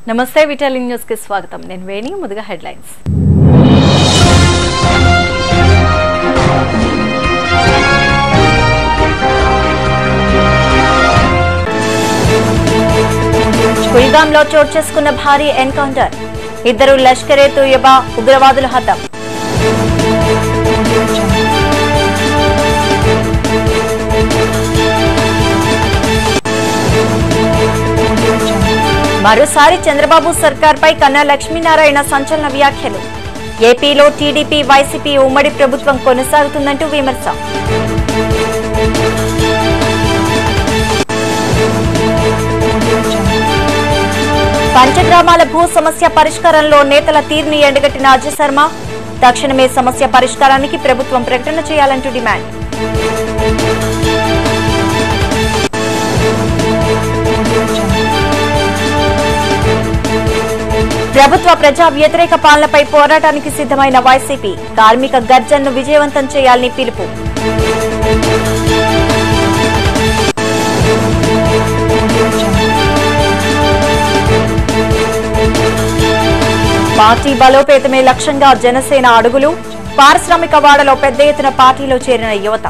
నమస్తే విటాలింగ్ న్యూస్ కి స్వాగతం నేను వేణి ముందుగా హెడ్లైన్స్ కుల్గాంలో చోటు చేసుకున్న భారీ ఎన్కౌంటర్ ఇద్దరు లష్కరే తోయబా ఉగ్రవాదులు హతం మరోసారి చంద్రబాబు సర్కార్పై కన్నా లక్ష్మీనారాయణ సంచలన వ్యాఖ్యలు ఏపీలో టీడీపీ వైసీపీ ఉమ్మడి ప్రభుత్వం కొనసాగుతుందంటూ విమర్శ పంచగ్రామాల భూ సమస్య పరిష్కారంలో నేతల తీరుని ఎండగట్టిన అజయ్ శర్మ తక్షణమే సమస్య పరిష్కారానికి ప్రభుత్వం ప్రకటన చేయాలంటూ డిమాండ్ ప్రభుత్వ ప్రజా వ్యతిరేక పాలనపై పోరాటానికి సిద్ధమైన వైసీపీ కార్మిక గర్జన్ను విజయవంతం చేయాలని పిలుపు పార్టీ బలోపేతమే లక్ష్యంగా జనసేన అడుగులు పారిశ్రామిక వాడలో పెద్ద ఎత్తున పార్టీలో చేరిన యువత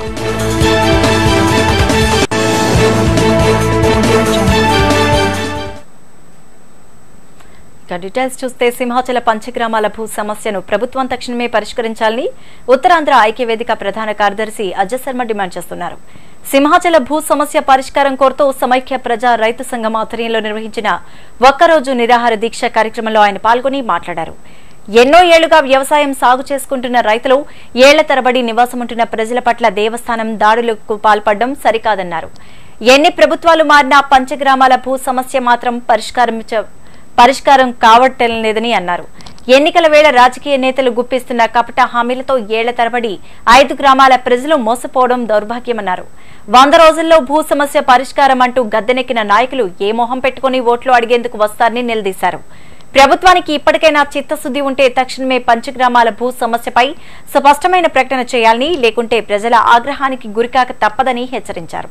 ఇక డీటెయిల్స్ చూస్తే సింహాచల పంచగ్రామాల భూ సమస్యను ప్రభుత్వం తక్షణమే పరిష్కరించాలని ఉత్తరాంధ్ర ఐక్యవేదిక ప్రధాన కార్యదర్శి అజయ్ శర్మ డిమాండ్ చేస్తున్నారు సింహాచల భూ సమస్య పరిష్కారం కోరుతూ సమైక్య ప్రజా రైతు సంఘం ఆధ్వర్యంలో నిర్వహించిన ఒక్కరోజు నిరాహార దీక్ష కార్యక్రమంలో ఆయన పాల్గొని మాట్లాడారు ఎన్నో ఏళ్లుగా వ్యవసాయం సాగు చేసుకుంటున్న రైతులు ఏళ్ల తరబడి నివాసముంటున్న ప్రజల పట్ల దేవస్థానం దాడులకు పాల్పడడం సరికాదన్నారు ఎన్ని ప్రభుత్వాలు మారినా పంచగ్రామాల భూ సమస్య మాత్రం పరిష్కారం పరిష్కారం కావటం లేదని అన్నారు ఎన్నికల వేళ రాజకీయ నేతలు గుప్పిస్తున్న కపట హామీలతో ఏళ్ల తరబడి ఐదు గ్రామాల ప్రజలు మోసపోవడం దౌర్భాగ్యమన్నారు వంద రోజుల్లో భూ సమస్య పరిష్కారం అంటూ గద్దెనెక్కిన నాయకులు ఏ మొహం పెట్టుకుని ఓట్లు అడిగేందుకు వస్తారని నిలదీశారు ప్రభుత్వానికి ఇప్పటికైనా చిత్తశుద్ది ఉంటే తక్షణమే పంచగ్రామాల భూ సమస్యపై స్పష్టమైన ప్రకటన చేయాలని లేకుంటే ప్రజల ఆగ్రహానికి గురికాక తప్పదని హెచ్చరించారు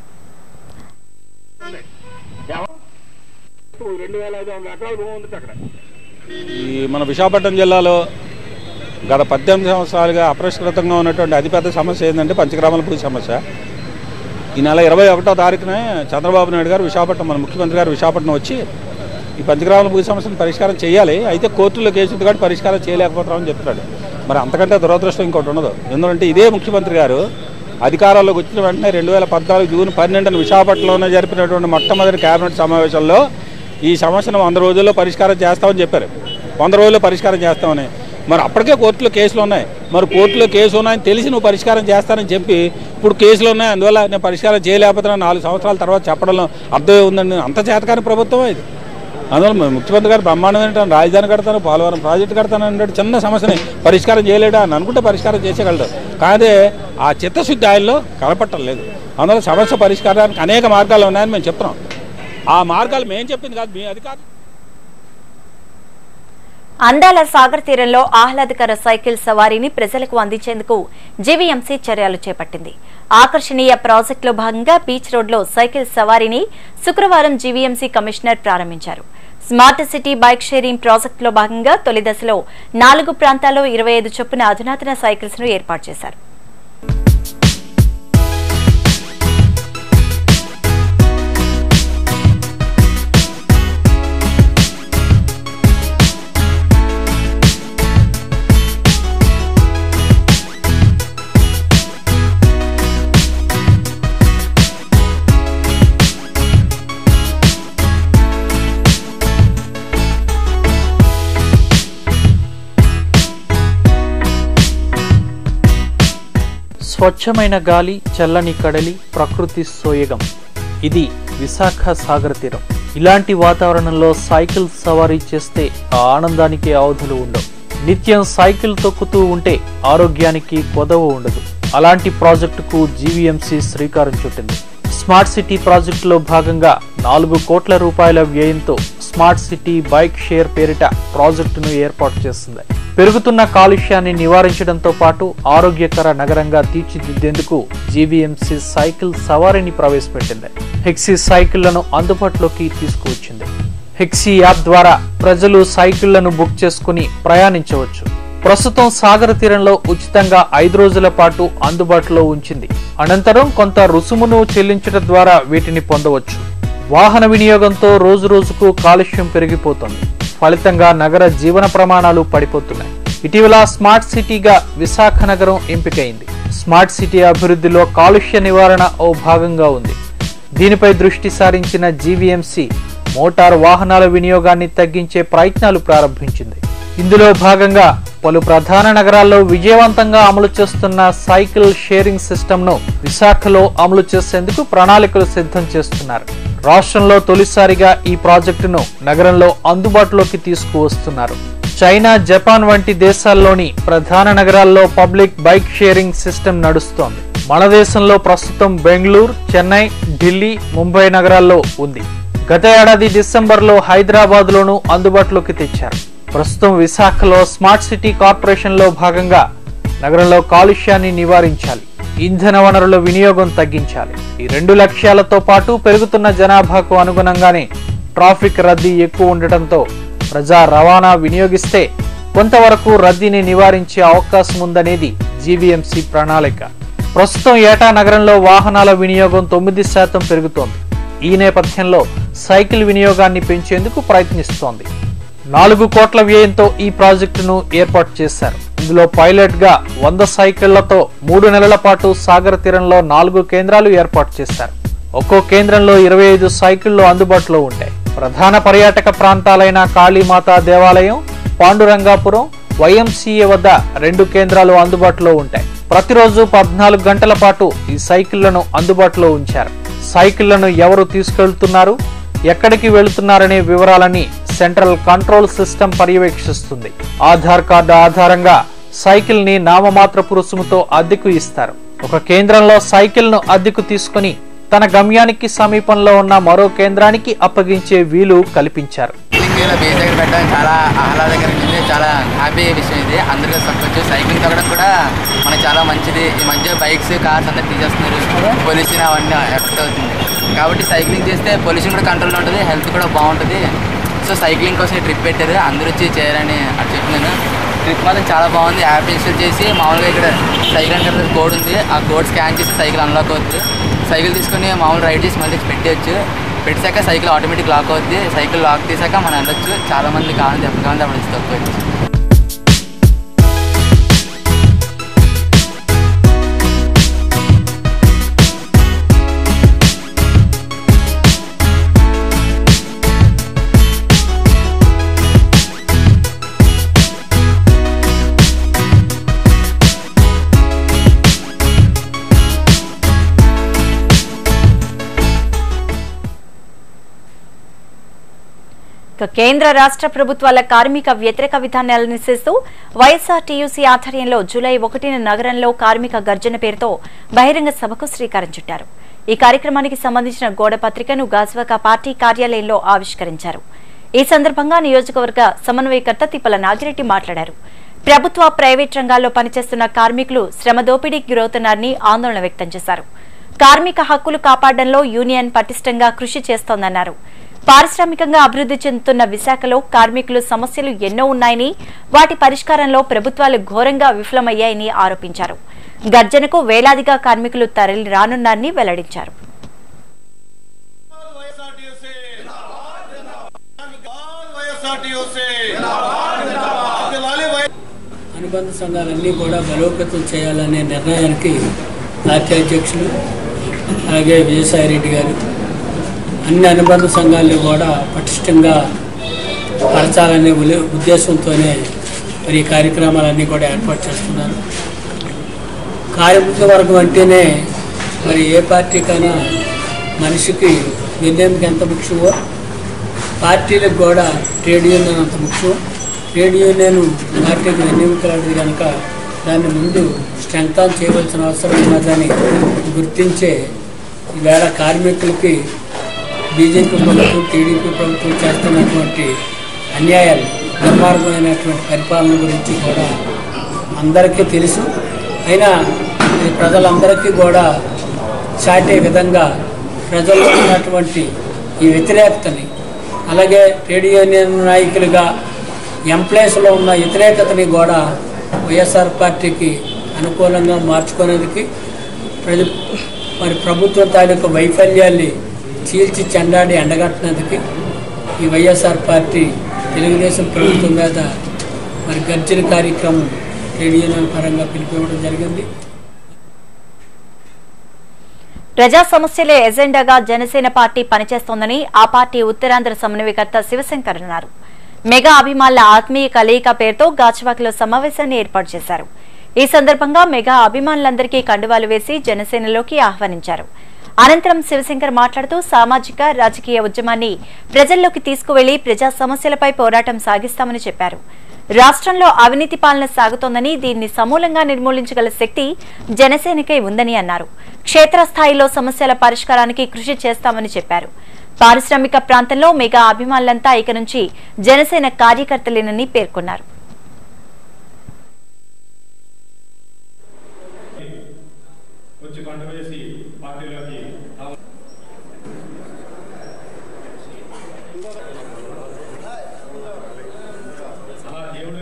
రెండు వేల ఐదు వందల ఎకరాల భూమి ఉంది అక్కడ ఈ మన విశాఖపట్నం జిల్లాలో గత పద్దెనిమిది సంవత్సరాలుగా అపరిష్కృతంగా ఉన్నటువంటి అతిపెద్ద సమస్య ఏంటంటే పంచగ్రామాల భూ సమస్య ఈ నెల ఇరవై ఒకటో తారీఖునే చంద్రబాబు నాయుడు గారు విశాఖపట్నం మన ముఖ్యమంత్రి గారు విశాఖపట్నం వచ్చి ఈ పంచగ్రామాల భూ సమస్యను పరిష్కారం చేయాలి అయితే కోర్టులో కేసు ఉంది కాబట్టి పరిష్కారం చేయలేకపోతున్నామని చెప్తున్నాడు మరి అంతకంటే దురదృష్టం ఇంకోటి ఉండదు ఎందుకంటే ఇదే ముఖ్యమంత్రి గారు అధికారంలోకి వచ్చిన వెంటనే రెండు వేల పద్నాలుగు జూన్ పన్నెండున విశాఖపట్నంలో జరిపినటువంటి మొట్టమొదటి కేబినెట్ సమావేశంలో ఈ సమస్యను వంద రోజుల్లో పరిష్కారం చేస్తామని చెప్పారు వంద రోజుల్లో పరిష్కారం చేస్తామని మరి అప్పటికే కోర్టులో కేసులు ఉన్నాయి మరి కోర్టులో కేసు ఉన్నాయని తెలిసి నువ్వు పరిష్కారం చేస్తానని చెప్పి ఇప్పుడు కేసులు ఉన్నాయి అందువల్ల నేను పరిష్కారం చేయలేకపోతున్నాను నాలుగు సంవత్సరాల తర్వాత చెప్పడంలో అర్థమే ఉందండి అంత చేతకాని ప్రభుత్వం ఇది అందువల్ల మన ముఖ్యమంత్రి గారు బ్రహ్మాండమైన రాజధాని కడతాను పోలవరం ప్రాజెక్టు కడతాను అంటే చిన్న సమస్యని పరిష్కారం చేయలేడా అని అనుకుంటే పరిష్కారం చేసేయగలడు కానీ ఆ చిత్తశుద్ధి ఆయనలో కనపట్టం లేదు అందువల్ల సమస్య పరిష్కారానికి అనేక మార్గాలు ఉన్నాయని మేము చెప్తున్నాం ఆ మార్గాలు మేము చెప్పింది కాదు మీ అధికారులు అందాల సాగర్ తీరంలో ఆహ్లాదకర సైకిల్ సవారీని ప్రజలకు అందించేందుకు జీవీఎంసీ చర్యలు చేపట్టింది ఆకర్షణీయ ప్రాజెక్టులో భాగంగా బీచ్ రోడ్లో సైకిల్ సవారీని శుక్రవారం జీవీఎంసీ కమిషనర్ ప్రారంభించారు స్మార్ట్ సిటీ బైక్ షేరింగ్ ప్రాజెక్టులో భాగంగా తొలి దశలో నాలుగు ప్రాంతాల్లో ఇరవై ఐదు చొప్పున అధునాతన సైకిల్స్ ను ఏర్పాటు చేశారు స్వచ్ఛమైన గాలి చల్లని కడలి ప్రకృతి సోయగం ఇది విశాఖ సాగర తీరం ఇలాంటి వాతావరణంలో సైకిల్ సవారీ చేస్తే ఆ ఆనందానికి అవధులు ఉండవు నిత్యం సైకిల్ తొక్కుతూ ఉంటే ఆరోగ్యానికి కొదవ ఉండదు అలాంటి ప్రాజెక్టుకు జీవీఎంసీ శ్రీకారం చుట్టింది స్మార్ట్ సిటీ ప్రాజెక్టులో భాగంగా నాలుగు కోట్ల రూపాయల వ్యయంతో స్మార్ట్ సిటీ బైక్ షేర్ పేరిట ప్రాజెక్టును ఏర్పాటు చేస్తుంది పెరుగుతున్న కాలుష్యాన్ని నివారించడంతో పాటు ఆరోగ్యకర నగరంగా తీర్చిదిద్దేందుకు జీవీఎంసీ సైకిల్ సవారీని ప్రవేశపెట్టింది హెక్సీ సైకిళ్లను అందుబాటులోకి తీసుకువచ్చింది హెక్సీ యాప్ ద్వారా ప్రజలు సైకిళ్లను బుక్ చేసుకుని ప్రయాణించవచ్చు ప్రస్తుతం సాగర తీరంలో ఉచితంగా ఐదు రోజుల పాటు అందుబాటులో ఉంచింది అనంతరం కొంత రుసుమును చెల్లించడం ద్వారా వీటిని పొందవచ్చు వాహన వినియోగంతో రోజు రోజుకు కాలుష్యం పెరిగిపోతుంది ఫలితంగా నగర జీవన ప్రమాణాలు పడిపోతున్నాయి ఇటీవల స్మార్ట్ సిటీగా విశాఖ నగరం ఎంపికైంది స్మార్ట్ సిటీ అభివృద్ధిలో కాలుష్య నివారణ ఓ భాగంగా ఉంది దీనిపై దృష్టి సారించిన జీవీఎంసీ మోటార్ వాహనాల వినియోగాన్ని తగ్గించే ప్రయత్నాలు ప్రారంభించింది ఇందులో భాగంగా పలు ప్రధాన నగరాల్లో విజయవంతంగా అమలు చేస్తున్న సైకిల్ షేరింగ్ సిస్టమ్ను విశాఖలో అమలు చేసేందుకు ప్రణాళికలు సిద్ధం చేస్తున్నారు రాష్ట్రంలో తొలిసారిగా ఈ ప్రాజెక్టును నగరంలో అందుబాటులోకి తీసుకువస్తున్నారు చైనా జపాన్ వంటి దేశాల్లోని ప్రధాన నగరాల్లో పబ్లిక్ బైక్ షేరింగ్ సిస్టమ్ నడుస్తోంది మన దేశంలో ప్రస్తుతం బెంగళూరు చెన్నై ఢిల్లీ ముంబై నగరాల్లో ఉంది గత ఏడాది డిసెంబర్లో హైదరాబాద్ లోను అందుబాటులోకి తెచ్చారు ప్రస్తుతం విశాఖలో స్మార్ట్ సిటీ కార్పొరేషన్ లో భాగంగా నగరంలో కాలుష్యాన్ని నివారించాలి ఇంధన వనరుల వినియోగం తగ్గించాలి ఈ రెండు లక్ష్యాలతో పాటు పెరుగుతున్న జనాభాకు అనుగుణంగానే ట్రాఫిక్ రద్దీ ఎక్కువ ఉండటంతో ప్రజా రవాణా వినియోగిస్తే కొంతవరకు రద్దీని నివారించే అవకాశం ఉందనేది జీవీఎంసీ ప్రణాళిక ప్రస్తుతం ఏటా నగరంలో వాహనాల వినియోగం తొమ్మిది శాతం పెరుగుతోంది ఈ నేపథ్యంలో సైకిల్ వినియోగాన్ని పెంచేందుకు ప్రయత్నిస్తోంది నాలుగు కోట్ల వ్యయంతో ఈ ప్రాజెక్టును ఏర్పాటు చేశారు ఇందులో పైలట్ గా వంద సైకిళ్లతో మూడు నెలల పాటు సాగర తీరంలో నాలుగు కేంద్రాలు ఏర్పాటు చేశారు ఒక్కో కేంద్రంలో ఇరవై ఐదు సైకిళ్లు అందుబాటులో ఉంటాయి ప్రధాన పర్యాటక ప్రాంతాలైన కాళీమాత దేవాలయం పాండురంగాపురం వైఎంసీఏ వద్ద రెండు కేంద్రాలు అందుబాటులో ఉంటాయి ప్రతిరోజు పద్నాలుగు గంటల పాటు ఈ సైకిళ్లను అందుబాటులో ఉంచారు సైకిళ్లను ఎవరు తీసుకెళ్తున్నారు ఎక్కడికి వెళుతున్నారనే వివరాలని సెంట్రల్ కంట్రోల్ సిస్టమ్ పర్యవేక్షిస్తుంది ఆధార్ కార్డు ఆధారంగా సైకిల్ ని నామమాత్రపు రుసుముతో అద్దెకు ఇస్తారు ఒక కేంద్రంలో సైకిల్ ను అద్దెకు తీసుకుని తన గమ్యానికి సమీపంలో ఉన్న మరో కేంద్రానికి అప్పగించే వీలు కల్పించారు సైక్లింగ్ బేస్ దగ్గర పెట్టడం చాలా ఆహ్లాదకరంగా ఉంది చాలా హ్యాపీ విషయం ఇది అందరికీ చెప్పొచ్చు సైక్లింగ్ తగ్గడం కూడా మనకు చాలా మంచిది ఈ మధ్య బైక్స్ కార్స్ అందరు తీసేస్తున్నారు పొల్యూషన్ అవన్నీ ఎఫెక్ట్ అవుతుంది కాబట్టి సైక్లింగ్ చేస్తే పొల్యూషన్ కూడా కంట్రోల్ ఉంటుంది హెల్త్ కూడా బాగుంటుంది సో సైక్లింగ్ కోసం ఈ ట్రిప్ పెట్టారు అందరూ వచ్చి చేయాలని అది చెప్తున్నాను ట్రిప్ మాత్రం చాలా బాగుంది యాప్ ఇన్స్టాల్ చేసి మామూలుగా ఇక్కడ సైకిల్ అంటే కోడ్ ఉంది ఆ కోడ్ స్కాన్ చేసి సైకిల్ అన్లాక్ అవుతుంది సైకిల్ తీసుకొని మామూలు రైడ్ చేసి మళ్ళీ పెట్టేయచ్చు పెట్టాక సైకిల్ ఆటోమేటిక్ లాక్ అవుద్ది సైకిల్ లాక్ తీసాక మనం వెళ్ళొచ్చు చాలా మంది కావాలి ఎప్పుడు కావాలి అప్పుడు వచ్చి తక్కువ ఇక కేంద్ర రాష్ట్ర ప్రభుత్వాల కార్మిక వ్యతిరేక విధానాలను నిరసిస్తూ వైఎస్ఆర్ టీయూసీ ఆధ్వర్యంలో జూలై ఒకటిన నగరంలో కార్మిక గర్జన పేరుతో బహిరంగ సభకు శ్రీకారం చుట్టారు ఈ కార్యక్రమానికి సంబంధించిన గోడ పత్రికను గాజువాక పార్టీ కార్యాలయంలో ఆవిష్కరించారు ఈ సందర్భంగా నియోజకవర్గ సమన్వయకర్త తిప్పల నాగిరెడ్డి మాట్లాడారు ప్రభుత్వ ప్రైవేట్ రంగాల్లో పనిచేస్తున్న కార్మికులు శ్రమ దోపిడీకి గురవుతున్నారని ఆందోళన వ్యక్తం చేశారు కార్మిక హక్కులు కాపాడడంలో యూనియన్ పటిష్టంగా కృషి చేస్తోందన్నారు పారిశ్రామికంగా అభివృద్ధి చెందుతున్న విశాఖలో కార్మికులు సమస్యలు ఎన్నో ఉన్నాయని వాటి పరిష్కారంలో ప్రభుత్వాలు ఘోరంగా విఫలమయ్యాయని ఆరోపించారు గర్జనకు వేలాదిగా కార్మికులు తరలి రానున్నారని వెల్లడించారు అనుబంధ సంఘాలన్నీ కూడా బలోపేతం చేయాలనే నిర్ణయానికి పార్టీ అధ్యక్షులు అలాగే విజయసాయిరెడ్డి గారు అన్ని అనుబంధ సంఘాలను కూడా పటిష్టంగా పరచాలనే ఉలే- ఉద్దేశంతోనే మరి ఈ కార్యక్రమాలన్నీ కూడా ఏర్పాటు చేస్తున్నారు కార్మిక వర్గం అంటేనే మరి ఏ పార్టీకైనా మనిషికి నిర్ణయంకి ఎంత ముఖ్యమో పార్టీలకు కూడా ట్రేడ్ యూనియన్ అంత ముఖ్యం ట్రేడ్ యూనియన్ పార్టీకి వెన్నెముకలాంటిది కనుక దాన్ని ముందు స్ట్రెంగ్త్ ఆన్ చేయవలసిన అవసరం ఉన్నదని గుర్తించే ఈవేళ కార్మికులకి బీజేపీ ప్రభుత్వం టీడీపీ ప్రభుత్వం చేస్తున్నటువంటి అన్యాయాలు దుర్మార్గమైనటువంటి పరిపాలన గురించి కూడా అందరికీ తెలుసు అయినా ఇది ప్రజలందరికీ కూడా చాటే విధంగా ప్రజల్లో ఉన్నటువంటి ఈ వ్యతిరేకతని అలాగే ట్రేడ్ యూనియన్ నాయకులుగా ఎంప్లాయీస్లో ఉన్న వ్యతిరేకతని కూడా వైఎస్ఆర్ పార్టీకి అనుకూలంగా మార్చుకునేందుకు ప్రజ మరి ప్రభుత్వం తాలూకు వైఫల్యాల్ని చీల్చి చెండాడి ఎండగట్టినందుకు ఈ వైఎస్ఆర్ పార్టీ తెలుగుదేశం ప్రభుత్వం మీద మరి గర్జన కార్యక్రమం ట్రేడ్ యూనియన్ పరంగా పిలిపివ్వడం జరిగింది ప్రజా సమస్యలే ఎజెండాగా జనసేన పార్టీ పనిచేస్తోందని ఆ పార్టీ ఉత్తరాంధ్ర సమన్వయకర్త శివశంకర్ అన్నారు మెగా అభిమానుల ఆత్మీయ కలయిక పేరుతో గాజువాకలో సమావేశాన్ని ఏర్పాటు చేశారు ఈ సందర్భంగా మెగా అభిమానులందరికీ కండువాలు వేసి జనసేనలోకి ఆహ్వానించారు అనంతరం శివశంకర్ మాట్లాడుతూ సామాజిక రాజకీయ ఉద్యమాన్ని ప్రజల్లోకి తీసుకువెళ్లి ప్రజా సమస్యలపై పోరాటం సాగిస్తామని చెప్పారు రాష్ట్రంలో అవినీతి పాలన సాగుతోందని దీన్ని సమూలంగా నిర్మూలించగల శక్తి జనసేనకే ఉందని అన్నారు క్షేత్రస్థాయిలో సమస్యల పరిష్కారానికి కృషి చేస్తామని చెప్పారు పారిశ్రామిక ప్రాంతంలో మెగా అభిమానులంతా ఇక నుంచి జనసేన కార్యకర్తలేనని పేర్కొన్నారు వచ్చి పంట వేసి పార్టీలోకి అలా దేవుడు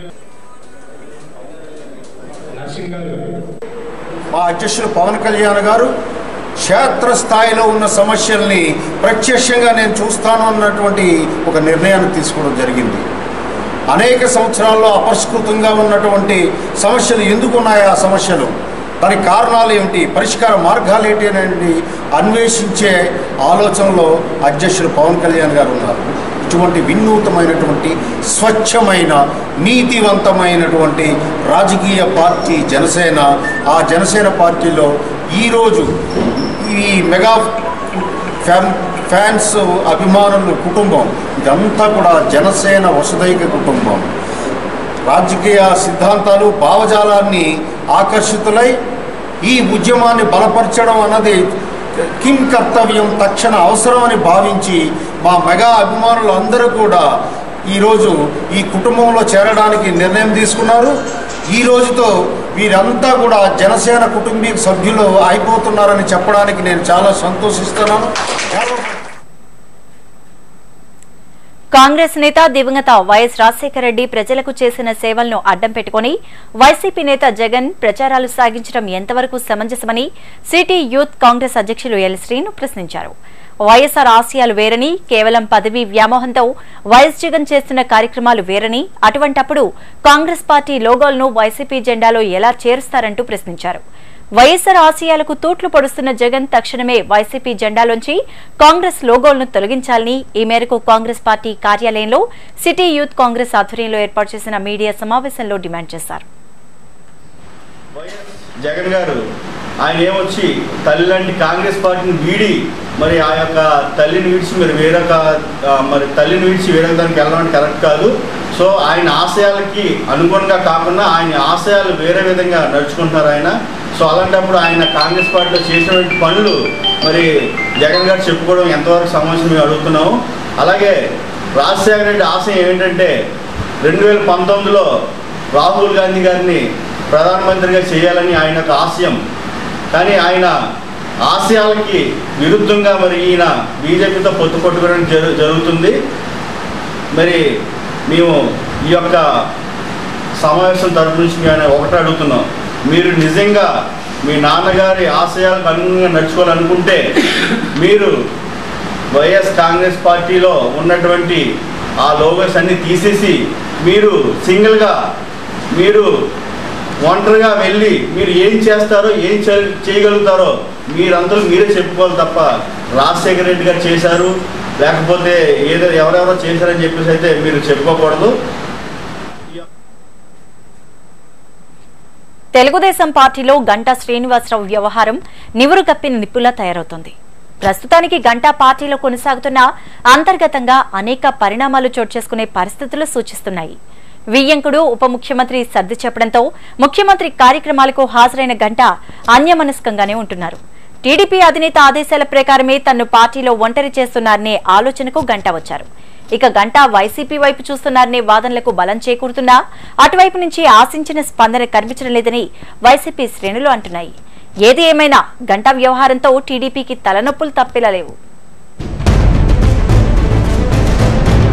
నర్సింగ్ గారు మా అధ్యక్షులు పవన్ కళ్యాణ్ గారు క్షేత్రస్థాయిలో ఉన్న సమస్యల్ని ప్రత్యక్షంగా నేను చూస్తాను అన్నటువంటి ఒక నిర్ణయాన్ని తీసుకోవడం జరిగింది అనేక సంవత్సరాల్లో అపరిష్కృతంగా ఉన్నటువంటి సమస్యలు ఎందుకు ఉన్నాయి ఆ సమస్యలు దానికి కారణాలు ఏమిటి పరిష్కార మార్గాలు ఏంటి అనేది అన్వేషించే ఆలోచనలో అధ్యక్షులు పవన్ కళ్యాణ్ గారు ఉన్నారు ఇటువంటి వినూతమైనటువంటి స్వచ్ఛమైన నీతివంతమైనటువంటి రాజకీయ పార్టీ జనసేన ఆ జనసేన పార్టీలో ఈరోజు ఈ మెగా ఫ్యాన్ ఫ్యాన్స్ అభిమానులు కుటుంబం ఇదంతా కూడా జనసేన వసుదైక కుటుంబం రాజకీయ సిద్ధాంతాలు భావజాలాన్ని ఆకర్షితులై ఈ ఉద్యమాన్ని బలపరచడం అన్నది కిం కర్తవ్యం తక్షణ అవసరమని భావించి మా మెగా అభిమానులు అందరూ కూడా ఈరోజు ఈ కుటుంబంలో చేరడానికి నిర్ణయం తీసుకున్నారు ఈ రోజుతో వీరంతా కూడా జనసేన కుటుంబీ సభ్యులు అయిపోతున్నారని చెప్పడానికి నేను చాలా సంతోషిస్తున్నాను కాంగ్రెస్ నేత దివంగత వైఎస్ రాజశేఖర రెడ్డి ప్రజలకు చేసిన సేవలను అడ్డం పెట్టుకుని వైసీపీ నేత జగన్ ప్రచారాలు సాగించడం ఎంతవరకు సమంజసమని సిటీ యూత్ కాంగ్రెస్ అధ్యక్షులు ఎల్ శ్రీను ప్రశ్నించారు వైఎస్ఆర్ ఆశయాలు వేరని కేవలం పదవీ వ్యామోహంతో వైఎస్ జగన్ చేస్తున్న కార్యక్రమాలు వేరని అటువంటప్పుడు కాంగ్రెస్ పార్టీ లోగోలను వైసీపీ జెండాలో ఎలా చేరుస్తారంటూ ప్రశ్నించారు వైఎస్సార్ ఆశయాలకు తూట్లు పొడుస్తున్న జగన్ తక్షణమే వైసీపీ జెండాలోంచి కాంగ్రెస్ లోగోలను తొలగించాలని ఈ మేరకు కాంగ్రెస్ పార్టీ కార్యాలయంలో సిటీ యూత్ కాంగ్రెస్ ఆధ్వర్యంలో ఏర్పాటు చేసిన మీడియా సమావేశంలో డిమాండ్ చేశారు జగన్ గారు ఆయన ఏమొచ్చి తల్లి లాంటి కాంగ్రెస్ పార్టీని వీడి మరి ఆ యొక్క తల్లిని విడిచి మరి వేరొక ఆ, మరి తల్లిని విడిచి వేరొక దానికి వెళ్ళడం అంటే కరెక్ట్ కాదు సో ఆయన ఆశయాలకి అనుగుణంగా కాకుండా ఆయన ఆశయాలు వేరే విధంగా నడుచుకుంటున్నారు ఆయన సో అలాంటప్పుడు ఆయన కాంగ్రెస్ పార్టీలో చేసినటువంటి పనులు మరి జగన్ గారు చెప్పుకోవడం ఎంతవరకు సమస్య మేము అడుగుతున్నాము అలాగే రాజశేఖర రెడ్డి ఆశయం ఏంటంటే రెండు వేల పంతొమ్మిదిలో రాహుల్ గాంధీ గారిని ప్రధానమంత్రిగా చేయాలని ఆయన యొక్క ఆశయం కానీ ఆయన ఆశయాలకి విరుద్ధంగా మరి ఈయన బీజేపీతో పొత్తు పట్టుకోవడం జరు జరుగుతుంది మరి మేము ఈ యొక్క సమావేశం తరపు నుంచి మేము ఒకటే అడుగుతున్నాం మీరు నిజంగా మీ నాన్నగారి ఆశయాలకు అనుగుణంగా నడుచుకోవాలనుకుంటే మీరు వైఎస్ కాంగ్రెస్ పార్టీలో ఉన్నటువంటి ఆ లోగోస్ అన్ని తీసేసి మీరు సింగిల్గా మీరు ఒంటరిగా వెళ్ళి మీరు ఏం చేస్తారో ఏం చే- చేయగలుగుతారో మీరందరూ మీరే చెప్పుకోవాలి తప్ప రాజశేఖర రెడ్డి గారు చేశారు లేకపోతే ఏదో ఎవరెవరో చేశారని చెప్పేసి అయితే మీరు చెప్పుకోకూడదు తెలుగుదేశం పార్టీలో గంటా శ్రీనివాసరావు వ్యవహారం నివురు కప్పిన నిప్పులా తయారవుతోంది ప్రస్తుతానికి గంటా పార్టీలో కొనసాగుతున్న అంతర్గతంగా అనేక పరిణామాలు చోటు చేసుకునే పరిస్థితులు సూచిస్తున్నాయి వియ్యంకుడు ఉప ముఖ్యమంత్రి సర్ది చెప్పడంతో ముఖ్యమంత్రి కార్యక్రమాలకు హాజరైన గంట అన్యమనస్కంగానే ఉంటున్నారు టీడీపీ అధినేత ఆదేశాల ప్రకారమే తన్ను పార్టీలో ఒంటరి చేస్తున్నారనే ఆలోచనకు గంట వచ్చారు ఇక గంటా వైసీపీ వైపు చూస్తున్నారనే వాదనలకు బలం చేకూరుతున్నా అటువైపు నుంచి ఆశించిన స్పందన కనిపించడం లేదని వైసీపీ శ్రేణులు అంటున్నాయి ఏది ఏమైనా గంటా వ్యవహారంతో టీడీపీకి తలనొప్పులు తప్పేలా లేవు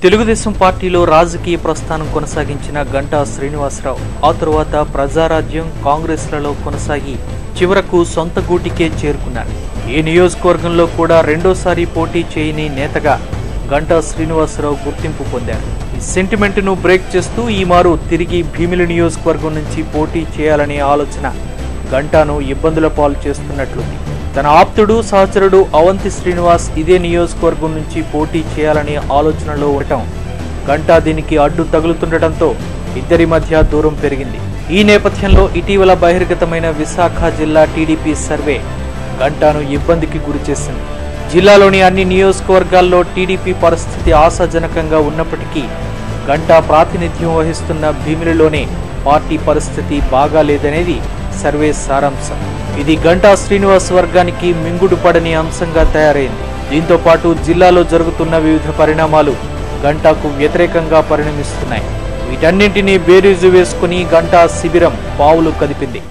తెలుగుదేశం పార్టీలో రాజకీయ ప్రస్థానం కొనసాగించిన గంటా శ్రీనివాసరావు ఆ తరువాత ప్రజారాజ్యం కాంగ్రెస్లలో కొనసాగి చివరకు సొంత గూటికే చేరుకున్నారు ఈ నియోజకవర్గంలో కూడా రెండోసారి పోటీ చేయని నేతగా గంటా శ్రీనివాసరావు గుర్తింపు పొందారు ఈ సెంటిమెంట్ ను బ్రేక్ చేస్తూ ఈ మారు తిరిగి భీమిలి నియోజకవర్గం నుంచి పోటీ చేయాలనే ఆలోచన గంటాను ఇబ్బందుల పాలు చేస్తున్నట్లుంది తన ఆప్తుడు సహచరుడు అవంతి శ్రీనివాస్ ఇదే నియోజకవర్గం నుంచి పోటీ చేయాలనే ఆలోచనలో ఉండటం గంటా దీనికి అడ్డు తగులుతుండటంతో ఇద్దరి మధ్య దూరం పెరిగింది ఈ నేపథ్యంలో ఇటీవల బహిర్గతమైన విశాఖ జిల్లా టీడీపీ సర్వే గంటాను ఇబ్బందికి గురిచేసింది జిల్లాలోని అన్ని నియోజకవర్గాల్లో టీడీపీ పరిస్థితి ఆశాజనకంగా ఉన్నప్పటికీ గంటా ప్రాతినిధ్యం వహిస్తున్న భీమిలిలోనే పార్టీ పరిస్థితి బాగాలేదనేది సర్వే సారాంశం ఇది గంటా శ్రీనివాస్ వర్గానికి మింగుడు పడని అంశంగా తయారైంది దీంతో పాటు జిల్లాలో జరుగుతున్న వివిధ పరిణామాలు గంటాకు వ్యతిరేకంగా పరిణమిస్తున్నాయి వీటన్నింటినీ బేరీజు వేసుకుని గంటా శిబిరం పావులు కదిపింది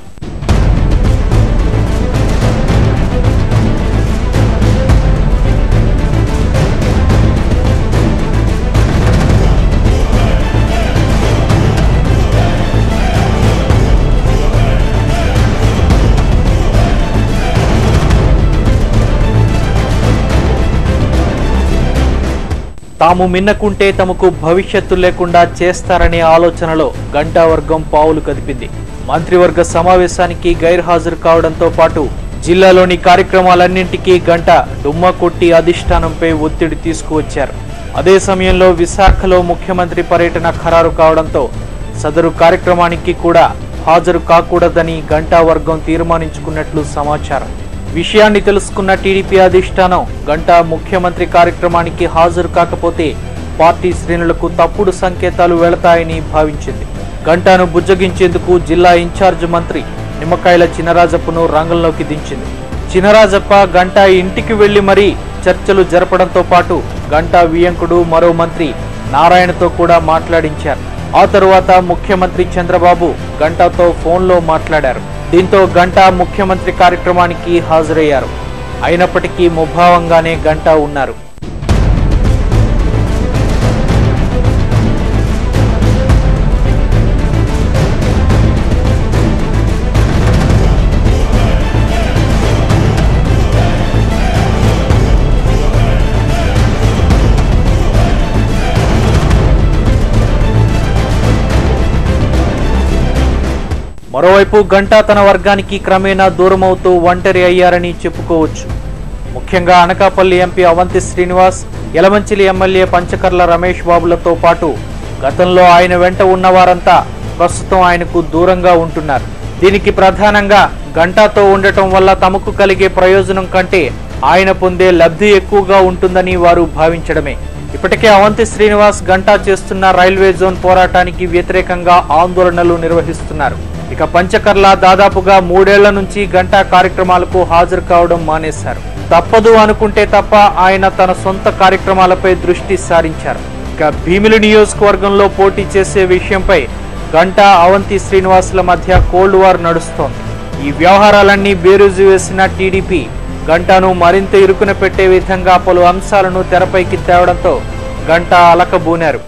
తాము మిన్నకుంటే తమకు భవిష్యత్తు లేకుండా చేస్తారనే ఆలోచనలో గంటా వర్గం పావులు కదిపింది మంత్రివర్గ సమావేశానికి గైర్హాజరు కావడంతో పాటు జిల్లాలోని కార్యక్రమాలన్నింటికీ గంట డుమ్మ కొట్టి అధిష్టానంపై ఒత్తిడి తీసుకువచ్చారు అదే సమయంలో విశాఖలో ముఖ్యమంత్రి పర్యటన ఖరారు కావడంతో సదరు కార్యక్రమానికి కూడా హాజరు కాకూడదని గంటా వర్గం తీర్మానించుకున్నట్లు సమాచారం విషయాన్ని తెలుసుకున్న టీడీపీ అధిష్టానం గంటా ముఖ్యమంత్రి కార్యక్రమానికి హాజరు కాకపోతే పార్టీ శ్రేణులకు తప్పుడు సంకేతాలు వెళతాయని భావించింది గంటాను బుజ్జగించేందుకు జిల్లా ఇన్ఛార్జ్ మంత్రి నిమ్మకాయల చినరాజప్పను రంగంలోకి దించింది చినరాజప్ప గంటా ఇంటికి వెళ్లి మరీ చర్చలు జరపడంతో పాటు గంటా వియంకుడు మరో మంత్రి నారాయణతో కూడా మాట్లాడించారు ఆ తరువాత ముఖ్యమంత్రి చంద్రబాబు గంటాతో ఫోన్లో మాట్లాడారు దీంతో గంటా ముఖ్యమంత్రి కార్యక్రమానికి హాజరయ్యారు అయినప్పటికీ ముభావంగానే గంటా ఉన్నారు మరోవైపు గంటా తన వర్గానికి క్రమేణా దూరమవుతూ ఒంటరి అయ్యారని చెప్పుకోవచ్చు ముఖ్యంగా అనకాపల్లి ఎంపీ అవంతి శ్రీనివాస్ యలమంచిలి ఎమ్మెల్యే పంచకర్ల రమేష్ బాబులతో పాటు గతంలో ఆయన వెంట ఉన్నవారంతా ప్రస్తుతం ఆయనకు దూరంగా ఉంటున్నారు దీనికి ప్రధానంగా గంటాతో ఉండటం వల్ల తమకు కలిగే ప్రయోజనం కంటే ఆయన పొందే లబ్ధి ఎక్కువగా ఉంటుందని వారు భావించడమే ఇప్పటికే అవంతి శ్రీనివాస్ గంటా చేస్తున్న రైల్వే జోన్ పోరాటానికి వ్యతిరేకంగా ఆందోళనలు నిర్వహిస్తున్నారు ఇక పంచకర్ల దాదాపుగా మూడేళ్ల నుంచి గంటా కార్యక్రమాలకు హాజరు కావడం మానేశారు తప్పదు అనుకుంటే తప్ప ఆయన తన సొంత కార్యక్రమాలపై దృష్టి సారించారు ఇక భీమిలి నియోజకవర్గంలో పోటీ చేసే విషయంపై గంటా అవంతి శ్రీనివాసుల మధ్య కోల్డ్ వార్ నడుస్తోంది ఈ వ్యవహారాలన్నీ బేరుజు వేసిన టీడీపీ గంటాను మరింత ఇరుకున పెట్టే విధంగా పలు అంశాలను తెరపైకి తేవడంతో గంటా అలకబూనారు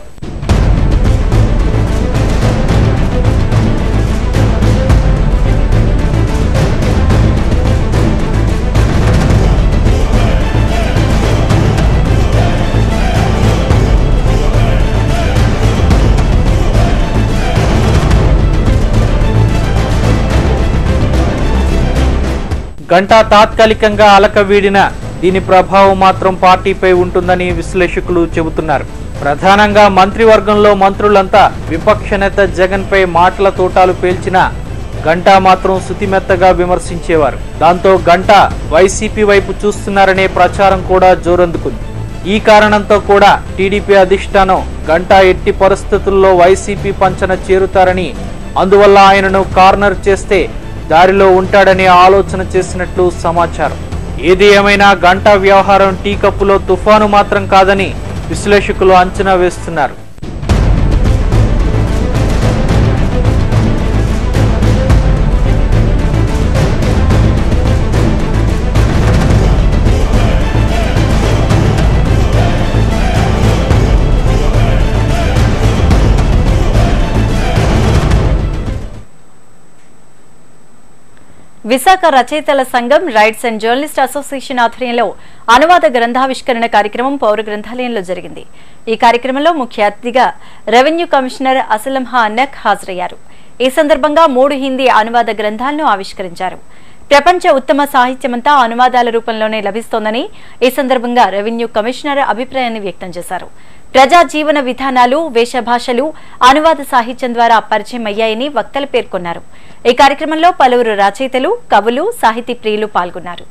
గంటా తాత్కాలికంగా అలక వీడిన దీని ప్రభావం మాత్రం పార్టీపై ఉంటుందని విశ్లేషకులు చెబుతున్నారు ప్రధానంగా మంత్రివర్గంలో మంత్రులంతా విపక్ష నేత జగన్ పై మాటల తోటాలు పేల్చిన గంటా మాత్రం శుతిమెత్తగా విమర్శించేవారు దాంతో గంటా వైసీపీ వైపు చూస్తున్నారనే ప్రచారం కూడా జోరందుకుంది ఈ కారణంతో కూడా టీడీపీ అధిష్టానం గంటా ఎట్టి పరిస్థితుల్లో వైసీపీ పంచన చేరుతారని అందువల్ల ఆయనను కార్నర్ చేస్తే దారిలో ఉంటాడనే ఆలోచన చేసినట్లు సమాచారం ఏది ఏమైనా గంటా వ్యవహారం టీ కప్పులో తుఫాను మాత్రం కాదని విశ్లేషకులు అంచనా వేస్తున్నారు విశాఖ రచయితల సంఘం రైట్స్ అండ్ జర్నలిస్ట్ అసోసియేషన్ ఆధ్వర్యంలో అనువాద గ్రంథావిష్కరణ కార్యక్రమం పౌర గ్రంథాలయంలో జరిగింది ఈ కార్యక్రమంలో ముఖ్య అతిథిగా రెవెన్యూ కమిషనర్ అసలం అన్నక్ హాజరయ్యారు ఈ సందర్భంగా మూడు హిందీ అనువాద గ్రంథాలను ఆవిష్కరించారు ప్రపంచ ఉత్తమ సాహిత్యమంతా అనువాదాల రూపంలోనే లభిస్తోందని ఈ సందర్భంగా రెవెన్యూ కమిషనర్ అభిప్రాయాన్ని వ్యక్తం చేశారు ప్రజా జీవన విధానాలు వేషభాషలు అనువాద సాహిత్యం ద్వారా పరిచయం అయ్యాయని వక్తలు పేర్కొన్నారు ఈ కార్యక్రమంలో పలువురు రచయితలు కవులు సాహితీ ప్రియులు పాల్గొన్నారు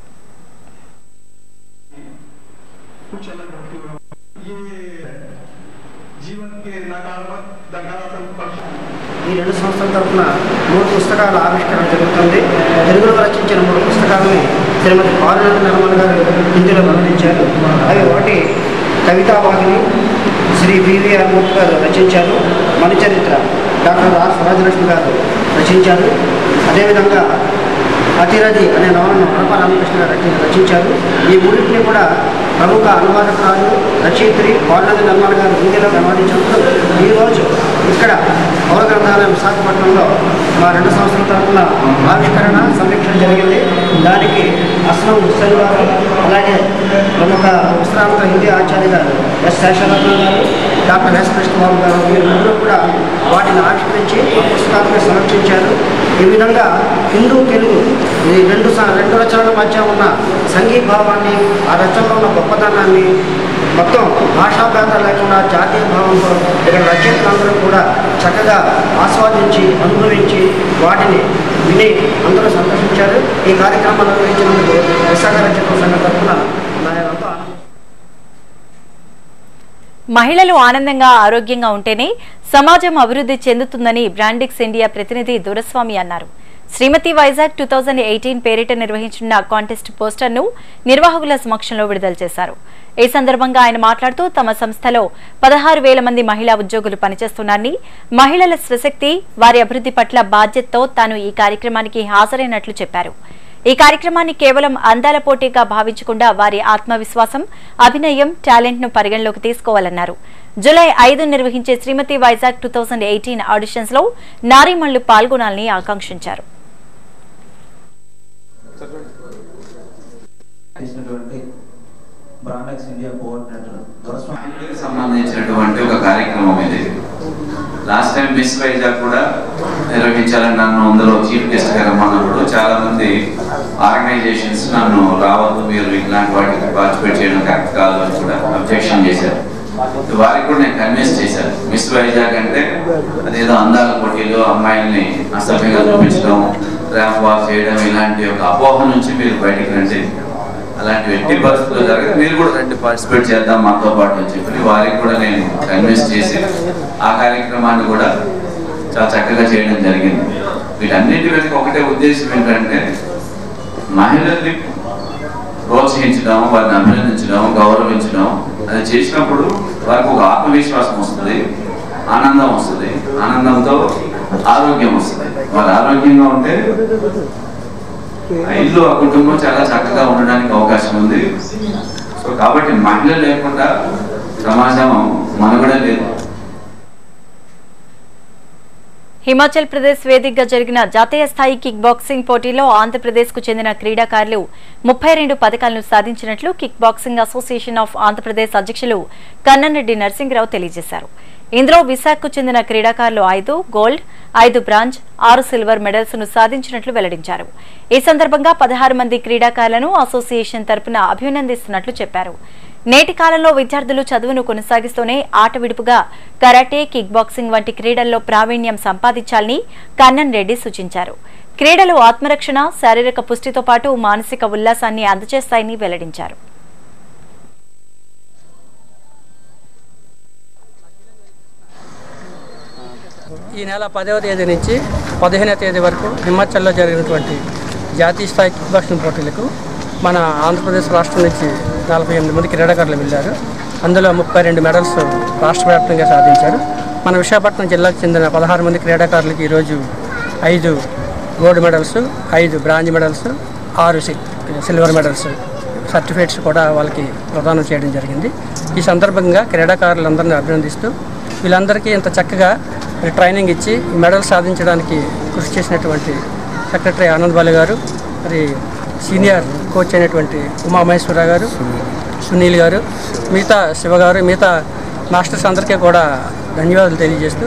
ఈ రెండు సంవత్సరాల తరఫున మూడు పుస్తకాల ఆవిష్కరణ జరుగుతుంది తెలుగులో రచించిన మూడు పుస్తకాలని శ్రీమతి పాలనంద నిర్మల్ గారు హిందీలో వెల్లడించారు అవి ఒకటి కవితావాహిని శ్రీ వివిఆర్ మూర్తి గారు రచించారు మణిచరిత్ర డాక్టర్ ఆర్ స్వరాజలక్ష్మి గారు రచించారు అదేవిధంగా అతిరథి అనే నవలను హరప రామకృష్ణ గారు రచి- రచించారు ఈ మూడింటిని కూడా ప్రముఖ అనువాదకురాలు రచయిత్రి పాలనది నిర్మల్ గారు హిందీలో అనువాదించినప్పుడు ఈరోజు ఇక్కడ పౌర గ్రంథాలయం విశాఖపట్నంలో మా రెండు సంవత్సరాల తరఫున ఆవిష్కరణ సమీక్ష జరిగింది దానికి అస్లం హుస్సేన్ గారు అలాగే ప్రముఖ విశ్రాంత హిందీ ఆచార్య గారు ఎస్ శేషరత్న గారు డాక్టర్ ఎస్ కృష్ణబాబు గారు వీరు ముగ్గురు కూడా వాటిని ఆవిష్కరించి ఆ పుస్తకాలను సమర్పించారు ఈ విధంగా హిందూ తెలుగు ఈ రెండు స- రెండు రచనల మధ్య ఉన్న సంఘీభావాన్ని ఆ రచనలో ఉన్న గొప్పతనాన్ని మొత్తం భాషాభేద లేకుండా జాతీయ భావంతో ఇక్కడ రచయితలందరూ కూడా చక్కగా ఆస్వాదించి అనుభవించి వాటిని విని అందరూ సంతోషించారు ఈ కార్యక్రమాన్ని నిర్వహించినందుకు విశాఖ రచయితల సంఘం తరఫున నా ఎంతో ఆనందం మహిళలు ఆనందంగా ఆరోగ్యంగా ఉంటేనే సమాజం అభివృద్ధి చెందుతుందని బ్రాండిక్స్ ఇండియా ప్రతినిధి దురస్వామి అన్నారు Srimathi Vizag two thousand eighteen పేరిట నిర్వహించిన కాంటెస్ట్ పోస్టర్ను నిర్వాహకుల సమక్షంలో విడుదల చేశారు ఈ సందర్భంగా ఆయన మాట్లాడుతూ తమ సంస్థలో పదహారు వేల మంది మహిళా ఉద్యోగులు పనిచేస్తున్నారని మహిళల స్వశక్తి వారి అభివృద్ధి పట్ల బాధ్యతతో తాను ఈ కార్యక్రమానికి హాజరైనట్లు చెప్పారు ఈ కార్యక్రమాన్ని కేవలం అందాల పోటీగా భావించకుండా వారి ఆత్మవిశ్వాసం అభినయం టాలెంట్ ను పరిగణలోకి తీసుకోవాలన్నారు జులై ఐదు నిర్వహించే Srimathi Vizag two thousand eighteen auditions లో నారీమణులు పాల్గొనాలని ఆకాంక్షించారు చేసినటువంటి బ్రాండెక్స్ ఇండియా కోఆర్డినేటర్ దొరస్వామి మహిళలకు సంబంధించినటువంటి ఒక కార్యక్రమం ఇది లాస్ట్ టైం మిస్ వైజాగ్ కూడా నిర్వహించాలని నన్ను అందులో చీఫ్ గెస్ట్ గా రమ్మన్నప్పుడు చాలా మంది ఆర్గనైజేషన్స్ నన్ను రావద్దు మీరు ఇట్లాంటి వాటికి పార్టిసిపేట్ చేయడం కరెక్ట్ కాదు అని కూడా అబ్జెక్షన్ చేశారు వారికి కూడా నేను కన్విన్స్ చేశాను మిస్ వైజాగ్ అంటే అదేదో అందాల పోటీలు అమ్మాయిల్ని అసభ్యంగా చూపించడం ర్యాంప్ వాక్ చేయడం ఇలాంటి ఒక అపోహ నుంచి మీరు బయటికి రండి అలాంటి ఎట్టి పరిస్థితుల్లో జరగదు మీరు కూడా రండి పార్టిసిపేట్ చేద్దాం మాతో పాటు అని చెప్పి వారికి కూడా నేను కన్విన్స్ చేసి ఆ కార్యక్రమాన్ని కూడా చాలా చక్కగా చేయడం జరిగింది వీటన్నిటి వెనుక ఒకటే ఉద్దేశం ఏంటంటే మహిళల్ని ప్రోత్సహించడం వారిని అభినందించడం గౌరవించడం అది చేసినప్పుడు వారికి ఒక ఆత్మవిశ్వాసం వస్తుంది ఆనందం వస్తుంది ఆనందంతో ఆరోగ్యం వస్తుంది వారు ఆరోగ్యంగా ఉంటే ఆ ఇల్లు ఆ కుటుంబం చాలా చక్కగా ఉండడానికి అవకాశం ఉంది సో కాబట్టి మహిళ లేకుండా సమాజం మనుగడ లేదు హిమాచల్ ప్రదేశ్ వేదికగా జరిగిన జాతీయ స్థాయి కిక్ బాక్సింగ్ పోటీలో ఆంధ్రప్రదేశ్ కు చెందిన క్రీడాకారులు ముప్పై రెండు పథకాలను సాధించినట్లు kick boxing association of Andhra Pradesh అధ్యక్షులు కన్నన్రెడ్డి నరసింహరావు తెలియజేశారు ఇందులో విశాఖకు చెందిన క్రీడాకారులు ఐదు గోల్డ్ ఐదు బ్రాంజ్ ఆరు సిల్వర్ మెడల్స్ ను సాధించినట్లు వెల్లడించారు ఈ సందర్భంగా పదహారు మంది క్రీడాకారులను అసోసియేషన్ తరపున అభినందిస్తున్నట్లు చెప్పారు నేటి కాలంలో విద్యార్థులు చదువును కొనసాగిస్తూనే ఆట విడుపుగా కరాటే కిక్ బాక్సింగ్ వంటి క్రీడల్లో ప్రావీణ్యం సంపాదించాలని కన్నన్ రెడ్డి సూచించారు క్రీడలు ఆత్మరక్షణ శారీరక పుష్టితో పాటు మానసిక ఉల్లాసాన్ని అందజేస్తాయని వెల్లడించారు ఈ నెల పదవ తేదీ నుంచి పదిహేనవ తేదీ వరకు హిమాచల్లో జరిగినటువంటి జాతీయ స్థాయి కిక్ బాక్సింగ్ పోటీలకు మన ఆంధ్రప్రదేశ్ రాష్ట్రం నుంచి నలభై ఎనిమిది మంది క్రీడాకారులు వెళ్ళారు అందులో ముప్పై రెండు మెడల్స్ రాష్ట్ర వ్యాప్తంగా సాధించారు మన విశాఖపట్నం జిల్లాకు చెందిన పదహారు మంది క్రీడాకారులకి ఈరోజు ఐదు గోల్డ్ మెడల్స్ ఐదు బ్రాంజ్ మెడల్స్ ఆరు సి- సిల్వర్ మెడల్స్ సర్టిఫికేట్స్ కూడా వాళ్ళకి ప్రదానం చేయడం జరిగింది ఈ సందర్భంగా క్రీడాకారులందరినీ అభినందిస్తూ వీళ్ళందరికీ ఇంత చక్కగా ట్రైనింగ్ ఇచ్చి ఈ మెడల్ సాధించడానికి కృషి చేసినటువంటి సెక్రటరీ ఆనంద్ బాలి గారు మరి సీనియర్ కోచ్ అయినటువంటి ఉమామహేశ్వరరావు గారు సునీల్ గారు మిగతా శివ గారు మిగతా మాస్టర్స్ అందరికీ కూడా ధన్యవాదాలు తెలియజేస్తూ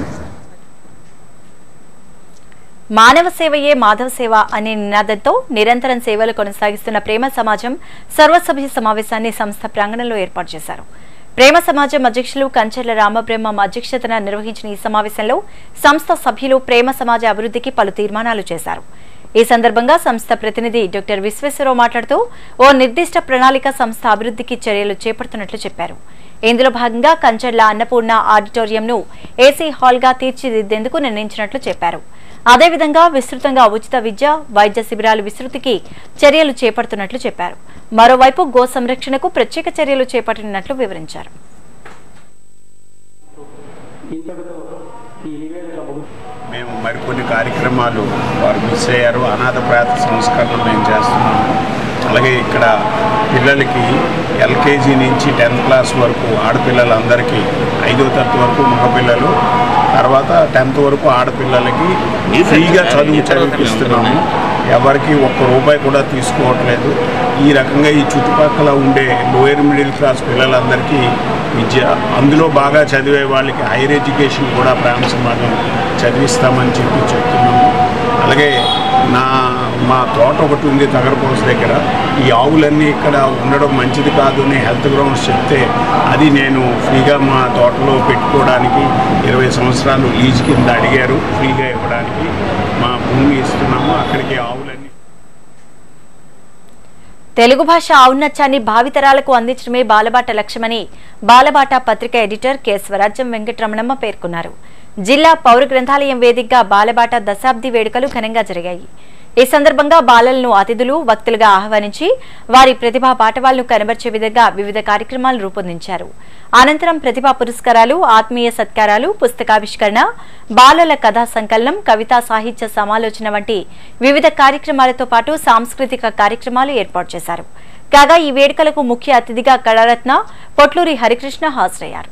మానవ సేవయే మాధవ సేవ అనే నినాదంతో నిరంతరం సేవలు కొనసాగిస్తున్న ప్రేమ సమాజం సర్వసభ్య సమావేశాన్ని సంస్థ ప్రాంగణంలో ఏర్పాటు చేశారు ప్రేమ సమాజం అధ్యక్షులు కంచెర్ల రామబ్రహ్మం అధ్యక్షతన నిర్వహించిన ఈ సమావేశంలో సంస్థ సభ్యులు ప్రేమ సమాజ అభివృద్ధికి పలు తీర్మానాలు చేశారు ఈ సందర్భంగా సంస్థ ప్రతినిధి డాక్టర్ విశ్వేశ్వరరావు మాట్లాడుతూ ఓ నిర్దిష్ట ప్రణాళిక సంస్థ అభివృద్ధికి చర్యలు చేపడుతున్నట్లు చెప్పారు ఇందులో భాగంగా కంచర్ల అన్నపూర్ణ ఆడిటోరియంను ఏసీ హాల్గా తీర్చిదిద్దేందుకు నిర్ణయించినట్లు చెప్పారు అదేవిధంగా విస్తృతంగా ఉచిత విద్య వైద్య శిబిరాల విస్తృతికి చర్యలు చేపడుతున్నట్లు చెప్పారు మరోవైపు గో సంరక్షణకు ప్రత్యేక చర్యలు చేపట్టినట్లు వివరించారు మేము మరికొన్ని కార్యక్రమాలు వారు మిస్ అయ్యారు అనాథ ప్రాత సంస్కరణలు మేము చేస్తున్నాము అలాగే ఇక్కడ పిల్లలకి ఎల్కేజీ నుంచి టెన్త్ క్లాస్ వరకు ఆడపిల్లలందరికీ ఐదో తరగతి వరకు మగపిల్లలు తర్వాత టెన్త్ వరకు ఆడపిల్లలకి ఫ్రీగా చదువు చదివిపిస్తున్నాము ఎవరికి ఒక్క రూపాయి కూడా తీసుకోవట్లేదు ఈ రకంగా ఈ చుట్టుపక్కల ఉండే లోయర్ మిడిల్ క్లాస్ పిల్లలందరికీ విద్య అందులో బాగా చదివే వాళ్ళకి హైయర్ ఎడ్యుకేషన్ కూడా ప్రేమ సమాజం చదివిస్తామని చెప్పి చెప్తున్నాము అలాగే నా మా తోట ఒకటి ఉంది తగరపోస దగ్గర ఈ ఆవులన్నీ ఇక్కడ ఉండడం మంచిది కాదు అని హెల్త్ గ్రౌండ్స్ చెప్తే అది నేను ఫ్రీగా మా తోటలో పెట్టుకోవడానికి ఇరవై సంవత్సరాలు లీజ్ కింద అడిగారు ఫ్రీగా ఇవ్వడానికి మా భూమి ఇస్తున్నాము అక్కడికి ఆవులన్నీ తెలుగు భాష ఔన్నత్యాన్ని భావితరాలకు అందించడమే బాలబాట లక్ష్యమని బాలబాట పత్రిక ఎడిటర్ కె స్వరాజ్యం వెంకటరమణమ్మ పేర్కొన్నారు జిల్లా పౌర గ్రంథాలయం వేదికగా బాలబాట దశాబ్ది వేడుకలు ఘనంగా జరిగాయి ఈ సందర్భంగా బాలలను అతిథులు వక్తులుగా ఆహ్వానించి వారి ప్రతిభా పాఠవాలను కనబర్చే విధంగా వివిధ కార్యక్రమాలు రూపొందించారు అనంతరం ప్రతిభా పురస్కారాలు ఆత్మీయ సత్కారాలు పుస్తకావిష్కరణ బాలల కథా సంకలనం కవితా సాహిత్య సమాలోచన వంటి వివిధ కార్యక్రమాలతో పాటు సాంస్కృతిక కార్యక్రమాలు ఏర్పాటు చేశారు కాగా ఈ వేడుకలకు ముఖ్య అతిథిగా కళారత్న పొట్లూరి హరికృష్ణ హాజరయ్యారు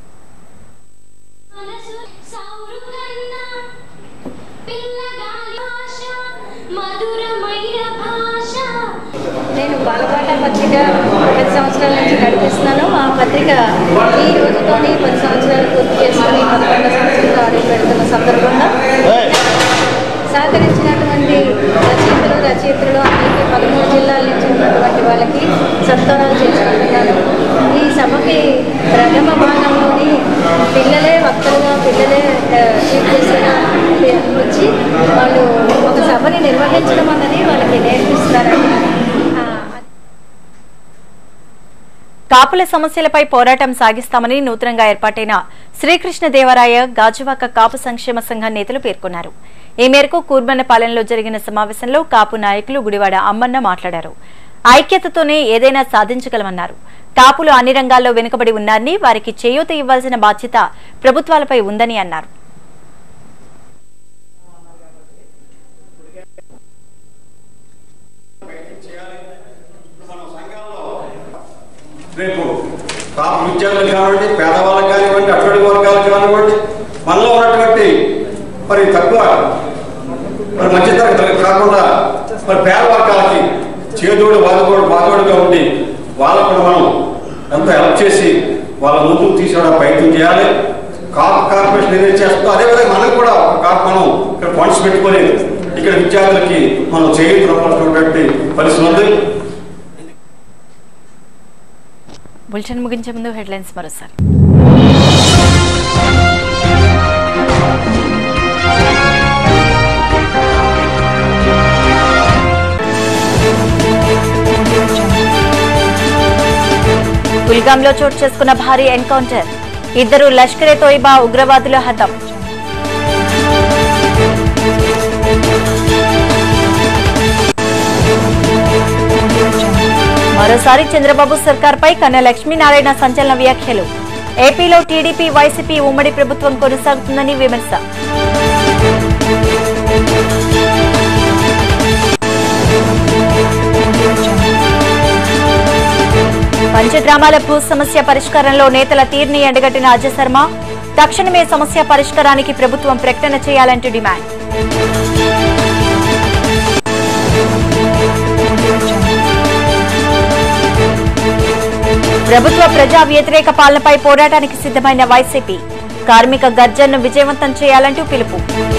నేను బాలపాట పత్రిక పది సంవత్సరాల నుంచి నడిపిస్తున్నాను ఆ పత్రిక ఈ రోజుతోని పది సంవత్సరాలు పూర్తి చేసుకుని పదకొండు సంవత్సరాలు అడుగు పెడుతున్న సందర్భంగా సహకరించినటువంటి రచయితలు రచయితలు అందరికీ పదమూడు జిల్లాల నుంచి ఉన్నటువంటి వాళ్ళకి సత్కారాలు చేసుకుంటున్నాను ఈ సభకి ప్రథమ భాగంలోని పిల్లలే వక్తలుగా పిల్లలే ఆ, చీఫ్ గెస్ట్గా వచ్చి వాళ్ళు ఒక సభని నిర్వహించడం అన్నది వాళ్ళకి నేర్పిస్తున్నారండి కాపుల సమస్యలపై పోరాటం సాగిస్తామని నూతనంగా ఏర్పాటైన శ్రీకృష్ణదేవరాయ గాజువాక కాపు సంక్షేమ సంఘం నేతలు పేర్కొన్నారు ఈ మేరకు కూర్మన్నపాలెంలో జరిగిన సమావేశంలో కాపు నాయకులు గుడివాడ అమ్మన్న మాట్లాడారు ఐక్యతతోనే ఏదైనా సాధించగలమన్నారు కాపులు అన్ని రంగాల్లో వెనుకబడి ఉన్నారని వారికి చేయూత ఇవ్వాల్సిన బాధ్యత ప్రభుత్వాలపై ఉందని అన్నారు రేపు కాపు విద్యార్థులు కానివ్వండి పేదవాళ్ళకి కానివ్వండి అటువంటి వర్గాలకు కానివ్వండి మనలో ఉన్నటువంటి మరి తక్కువ మరి మధ్యతరగతి కాకుండా మరి పేద వర్గాలకి చేదోడు బాధోడు బాధోడుగా ఉండి వాళ్ళకు కూడా మనం ఎంతో హెల్ప్ చేసి వాళ్ళ ముందుకు తీసుకురావడానికి ప్రయత్నం చేయాలి కాపు కార్పొరేషన్ ఏదైతే చేస్తుందో అదేవిధంగా మనకు కూడా ఒక కాపు మనం ఇక్కడ ఫండ్స్ పెట్టుకొని ఇక్కడ విద్యార్థులకి మనం చేయించినటువంటి పరిస్థితి ఉంది బులెటిన్ ముగించే ముందు హెడ్లైన్స్ మరోసారి కుల్గాంలో చోటు చేసుకున్న భారీ ఎన్కౌంటర్ ఇద్దరు లష్కరే తోయిబా ఉగ్రవాదుల హతం మరోసారి చంద్రబాబు సర్కార్పై కన్న లక్ష్మీనారాయణ సంచలన వ్యాఖ్యలు ఏపీలో టీడీపీ వైసీపీ ఉమ్మడి ప్రభుత్వం కొనసాగుతుందని విమర్శ పంచగ్రామాల భూ సమస్య పరిష్కారంలో నేతల తీరుని ఎండగట్టిన అజయ్ శర్మ తక్షణమే సమస్య పరిష్కారానికి ప్రభుత్వం ప్రకటన చేయాలంటూ డిమాండ్ ప్రభుత్వ ప్రజా వ్యతిరేక పాలనపై పోరాటానికి సిద్ధమైన వైసీపీ కార్మిక గర్జన్ను విజయవంతం చేయాలంటూ పిలుపు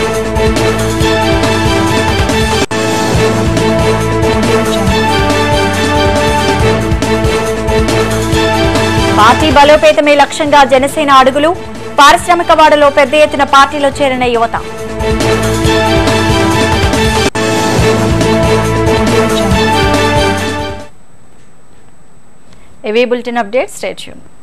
పార్టీ బలోపేతమే లక్ష్యంగా జనసేన అడుగులు పారిశ్రామిక వాడలో పెద్ద ఎత్తున పార్టీలో చేరిన యువత ఇవి బులెటిన్ అప్డేట్ స్టేట్యూన్